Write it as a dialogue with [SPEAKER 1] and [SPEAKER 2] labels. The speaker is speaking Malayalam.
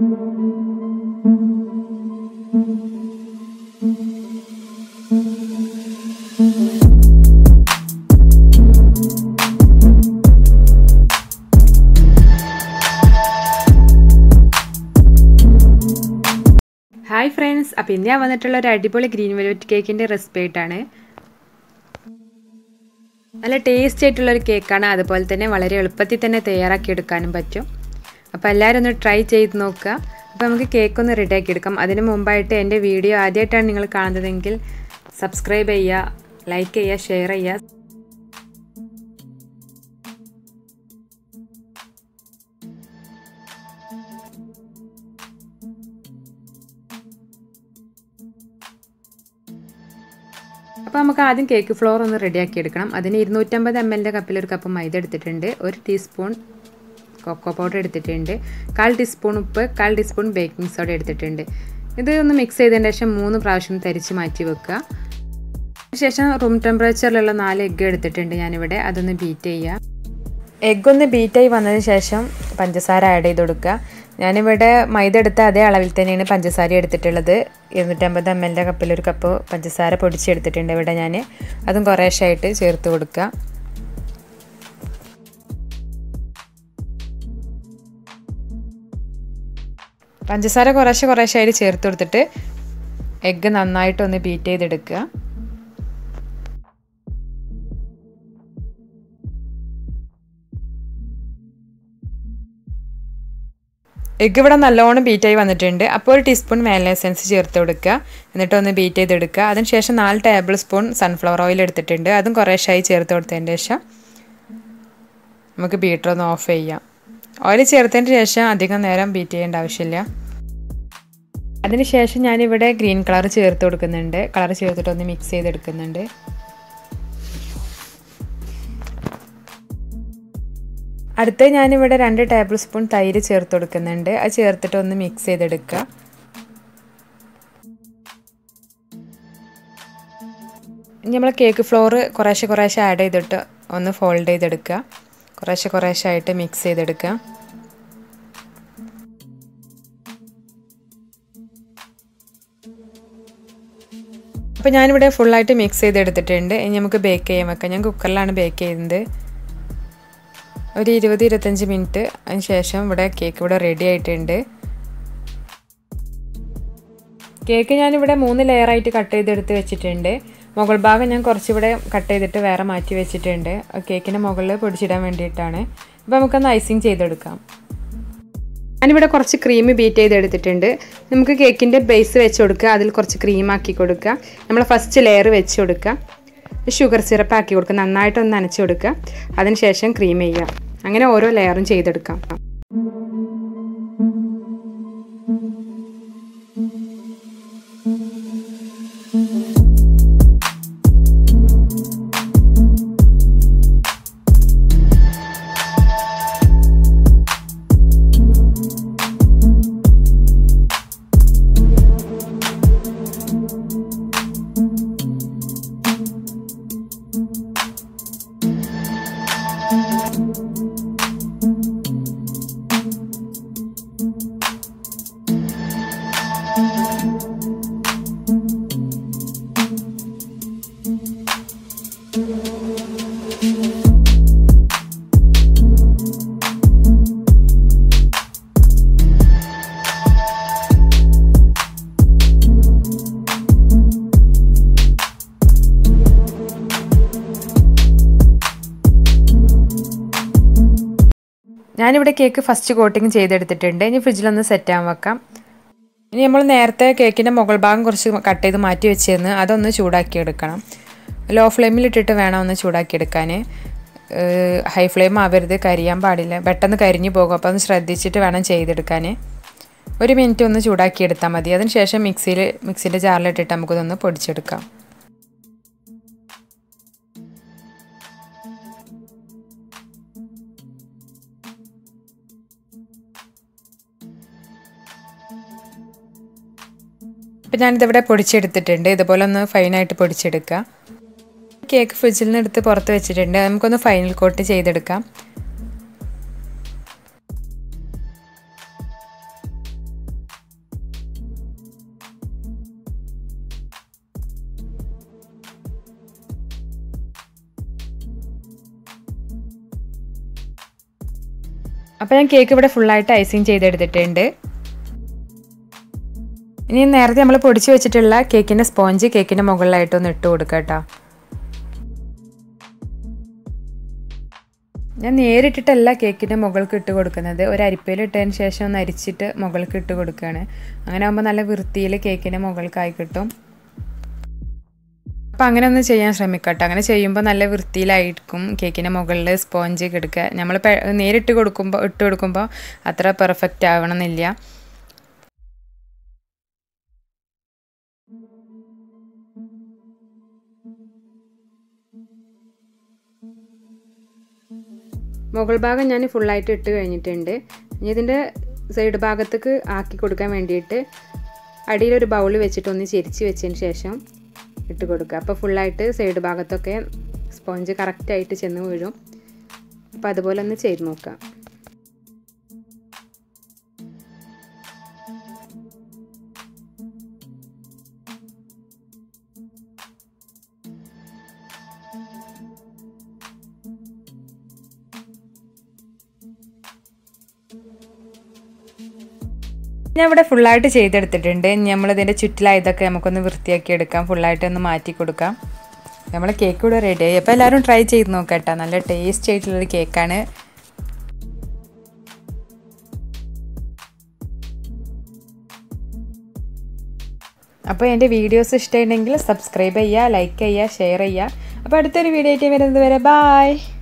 [SPEAKER 1] ഹായ് ഫ്രണ്ട്സ് അപ്പോൾ ഇന്ന് ഞാൻ വന്നിട്ടുള്ള ഒരു അടിപൊളി ഗ്രീൻ വെൽവെറ്റ് കേക്കിൻ്റെ റെസിപ്പി ആയിട്ടാണ് നല്ല ടേസ്റ്റി ആയിട്ടുള്ള ഒരു കേക്കാണ് അതുപോലെ തന്നെ വളരെ എളുപ്പത്തിൽ തന്നെ തയ്യാറാക്കി എടുക്കാനും പറ്റും അപ്പോൾ എല്ലാവരും ഒന്ന് ട്രൈ ചെയ്ത് നോക്കുക അപ്പോൾ നമുക്ക് കേക്ക് ഒന്ന് റെഡിയാക്കി എടുക്കാം അതിന് മുമ്പായിട്ട് എൻ്റെ വീഡിയോ ആദ്യമായിട്ടാണ് നിങ്ങൾ കാണുന്നതെങ്കിൽ സബ്സ്ക്രൈബ് ചെയ്യുക ലൈക്ക് ചെയ്യുക ഷെയർ ചെയ്യുക അപ്പോൾ നമുക്ക് ആദ്യം കേക്ക് ഫ്ലോർ ഒന്ന് റെഡിയാക്കി എടുക്കണം അതിന് ഇരുന്നൂറ്റമ്പത് എം എല്ലിൻ്റെ കപ്പിൽ ഒരു കപ്പ് മൈദ എടുത്തിട്ടുണ്ട് ഒരു ടീസ്പൂൺ കൊക്കോ പൗഡർ എടുത്തിട്ടുണ്ട് കാൽ ടീസ്പൂൺ ഉപ്പ് കാൽ ടീസ്പൂൺ ബേക്കിംഗ് സോഡ എടുത്തിട്ടുണ്ട് ഇത് ഒന്ന് മിക്സ് ചെയ്തതിന് ശേഷം മൂന്ന് പ്രാവശ്യം തരിച്ച് മാറ്റി വെക്കുക ശേഷം റൂം ടെമ്പറേച്ചറിലുള്ള നാല് എഗ്ഗ് എടുത്തിട്ടുണ്ട് ഞാനിവിടെ അതൊന്ന് ബീറ്റ് ചെയ്യുക എഗ്ഗ് ഒന്ന് ബീറ്റായി വന്നതിന് ശേഷം പഞ്ചസാര ആഡ് ചെയ്ത് കൊടുക്കുക ഞാനിവിടെ മൈദ എടുത്ത അതേ അളവിൽ തന്നെയാണ് പഞ്ചസാര എടുത്തിട്ടുള്ളത് ഇരുന്നൂറ്റമ്പത് എം എല്ലിൻ്റെ കപ്പിൽ ഒരു കപ്പ് പഞ്ചസാര പൊടിച്ചെടുത്തിട്ടുണ്ട് ഇവിടെ ഞാൻ അതും കുറേശ്ശായിട്ട് ചേർത്ത് കൊടുക്കുക പഞ്ചസാര കുറേശ്ശെ കുറേശ്ശായിട്ട് ചേർത്ത് കൊടുത്തിട്ട് എഗ്ഗ് നന്നായിട്ടൊന്ന് ബീറ്റ് ചെയ്തെടുക്കുക എഗ്ഗ് ഇവിടെ നല്ലോണം ബീറ്റായി വന്നിട്ടുണ്ട് അപ്പോൾ ഒരു ടീസ്പൂൺ മേല എസൻസ് ചേർത്ത് കൊടുക്കുക എന്നിട്ട് ഒന്ന് ബീറ്റ് ചെയ്തെടുക്കുക അതിനുശേഷം നാല് ടേബിൾ സ്പൂൺ സൺഫ്ലവർ ഓയിൽ എടുത്തിട്ടുണ്ട് അതും കുറേശ്ശായി ചേർത്ത് കൊടുത്തതിന് ശേഷം നമുക്ക് ബീറ്റർ ഒന്ന് ഓഫ് ചെയ്യാം ഓയിൽ ചേർത്തതിന് ശേഷം അധികം നേരം ബീറ്റ് ചെയ്യേണ്ട ആവശ്യമില്ല അതിനുശേഷം ഞാനിവിടെ ഗ്രീൻ കളർ ചേർത്ത് കൊടുക്കുന്നുണ്ട് കളർ ചേർത്തിട്ട് ഒന്ന് മിക്സ് ചെയ്തെടുക്കുന്നുണ്ട് അടുത്ത് ഞാനിവിടെ രണ്ട് ടേബിൾ സ്പൂൺ തൈര് ചേർത്ത് കൊടുക്കുന്നുണ്ട് അത് ചേർത്തിട്ട് ഒന്ന് മിക്സ് ചെയ്തെടുക്കുക നമ്മൾ കേക്ക് ഫ്ലോർ കുറേശ്ശെ കുറേശ്ശെ ആഡ് ചെയ്തിട്ട് ഒന്ന് ഫോൾഡ് ചെയ്തെടുക്കുക കുറേശ്ശെ കുറേശ്ശെ ആയിട്ട് മിക്സ് ചെയ്തെടുക്കുക അപ്പോൾ ഞാനിവിടെ ഫുള്ളായിട്ട് മിക്സ് ചെയ്തെടുത്തിട്ടുണ്ട് ഇനി നമുക്ക് ബേക്ക് ചെയ്യാൻ വെക്കാം ഞാൻ കുക്കറിലാണ് ബേക്ക് ചെയ്യുന്നത് ഒരു ഇരുപത് ഇരുപത്തഞ്ച് മിനിറ്റ് അതിന് ശേഷം ഇവിടെ കേക്ക് ഇവിടെ റെഡി ആയിട്ടുണ്ട് കേക്ക് ഞാനിവിടെ മൂന്ന് ലെയറായിട്ട് കട്ട് ചെയ്തെടുത്ത് വെച്ചിട്ടുണ്ട് മുകൾ ഭാഗം ഞാൻ കുറച്ചിവിടെ കട്ട് ചെയ്തിട്ട് വേറെ മാറ്റി വെച്ചിട്ടുണ്ട് കേക്കിൻ്റെ മുകളിൽ പൊടിച്ചിടാൻ വേണ്ടിയിട്ടാണ് അപ്പോൾ നമുക്കൊന്ന് ഐസിങ് ചെയ്തെടുക്കാം ഞാനിവിടെ കുറച്ച് ക്രീം ബീറ്റ് ചെയ്തെടുത്തിട്ടുണ്ട് നമുക്ക് കേക്കിൻ്റെ ബേസ് വെച്ച് കൊടുക്കുക അതിൽ കുറച്ച് ക്രീം ആക്കി കൊടുക്കുക നമ്മൾ ഫസ്റ്റ് ലെയർ വെച്ച് കൊടുക്കുക ഷുഗർ സിറപ്പ് ആക്കി കൊടുക്കുക നന്നായിട്ടൊന്ന് നനച്ച് കൊടുക്കുക അതിനുശേഷം ക്രീം ചെയ്യുക അങ്ങനെ ഓരോ ലെയറും ചെയ്തെടുക്കാം ഞാനിവിടെ കേക്ക് ഫസ്റ്റ് കോട്ടിങ് ചെയ്തെടുത്തിട്ടുണ്ട് ഇനി ഫ്രിഡ്ജിലൊന്ന് സെറ്റ് ആവാൻ വെക്കാം ഇനി നമ്മൾ നേരത്തെ കേക്കിൻ്റെ മുകൾ ഭാഗം കുറച്ച് കട്ട് ചെയ്ത് മാറ്റി വെച്ചിരുന്ന് അതൊന്ന് ചൂടാക്കി എടുക്കണം ലോ ഫ്ലെയിമിലിട്ടിട്ട് വേണം ഒന്ന് ചൂടാക്കി എടുക്കാൻ ഹൈ ഫ്ലെയിം ആവരുത് കരിയാൻ പാടില്ല പെട്ടെന്ന് കരിഞ്ഞു പോകും അപ്പോൾ ഒന്ന് ശ്രദ്ധിച്ചിട്ട് വേണം ചെയ്തെടുക്കാൻ ഒരു മിനിറ്റ് ഒന്ന് ചൂടാക്കി എടുത്താൽ മതി അതിന് ശേഷം മിക്സിയിൽ മിക്സിൻ്റെ ജാറിലിട്ടിട്ട് നമുക്കിതൊന്ന് പൊടിച്ചെടുക്കാം ഇപ്പം ഞാനിതിവിടെ പൊടിച്ചെടുത്തിട്ടുണ്ട് ഇതുപോലെ ഒന്ന് ഫൈനായിട്ട് പൊടിച്ചെടുക്കുക കേക്ക് ഫ്രിഡ്ജിൽ നിന്ന് എടുത്ത് പുറത്ത് വെച്ചിട്ടുണ്ട് നമുക്കൊന്ന് ഫൈനൽ കോട്ട് ചെയ്തെടുക്കാം അപ്പോൾ ഞാൻ കേക്ക് ഇവിടെ ഫുള്ളായിട്ട് ഐസിങ് ചെയ്തെടുത്തിട്ടുണ്ട് ഇനി നേരത്തെ നമ്മൾ പൊടിച്ച് വെച്ചിട്ടുള്ള കേക്കിൻ്റെ സ്പോഞ്ച് കേക്കിൻ്റെ മുകളിലായിട്ടൊന്ന് ഇട്ട് കൊടുക്കുക കേട്ടോ ഞാൻ നേരിട്ടിട്ടല്ല കേക്കിൻ്റെ മുകൾക്ക് ഇട്ട് കൊടുക്കുന്നത് ഒരു അരിപ്പയിൽ ഇട്ടതിന് ശേഷം ഒന്ന് അരിച്ചിട്ട് മുകൾക്ക് ഇട്ട് കൊടുക്കുകയാണ് അങ്ങനെ ആകുമ്പോൾ നല്ല വൃത്തിയിൽ കേക്കിൻ്റെ മുകൾക്കായി കിട്ടും അപ്പോൾ അങ്ങനെ ഒന്ന് ചെയ്യാൻ ശ്രമിക്കട്ടെ അങ്ങനെ ചെയ്യുമ്പോൾ നല്ല വൃത്തിയിലായിരിക്കും കേക്കിൻ്റെ മുകളിൽ സ്പോഞ്ച് കിടക്കുക നമ്മൾ നേരിട്ട് കൊടുക്കുമ്പോൾ ഇട്ട് കൊടുക്കുമ്പോൾ അത്ര പെർഫെക്റ്റ് ആവണമെന്നില്ല മുകൾ ഭാഗം ഞാൻ ഫുള്ളായിട്ട് ഇട്ട് കഴിഞ്ഞിട്ടുണ്ട് ഇനി ഇതിൻ്റെ സൈഡ് ഭാഗത്തേക്ക് ആക്കി കൊടുക്കാൻ വേണ്ടിയിട്ട് അടിയിലൊരു ബൗൾ വെച്ചിട്ട് ഒന്ന് ചെരിച്ച് വെച്ചതിന് ശേഷം ഇട്ട് കൊടുക്കുക അപ്പോൾ ഫുള്ളായിട്ട് സൈഡ് ഭാഗത്തൊക്കെ സ്പോഞ്ച് കറക്റ്റായിട്ട് ചെന്ന് വീഴും അപ്പോൾ അതുപോലെ ഒന്ന് ചെയ്ത് നോക്കാം ഞാൻ ഇവിടെ ഫുള്ളായിട്ട് ചെയ്തെടുത്തിട്ടുണ്ട് നമ്മളിതിൻ്റെ ചുറ്റിലായതൊക്കെ നമുക്കൊന്ന് വൃത്തിയാക്കി എടുക്കാം ഫുള്ളായിട്ട് ഒന്ന് മാറ്റി കൊടുക്കാം നമ്മൾ കേക്ക് ഇവിടെ റെഡിയായി അപ്പോൾ എല്ലാവരും ട്രൈ ചെയ്ത് നോക്കട്ടോ നല്ല ടേസ്റ്റ് ആയിട്ടുള്ളൊരു കേക്കാണ് അപ്പോൾ എൻ്റെ വീഡിയോസ് ഇഷ്ടമുണ്ടെങ്കിൽ സബ്സ്ക്രൈബ് ചെയ്യുക ലൈക്ക് ചെയ്യുക ഷെയർ ചെയ്യുക അപ്പോൾ അടുത്തൊരു വീഡിയോ ആയിട്ട് വരുന്നത് വരെ ബായ്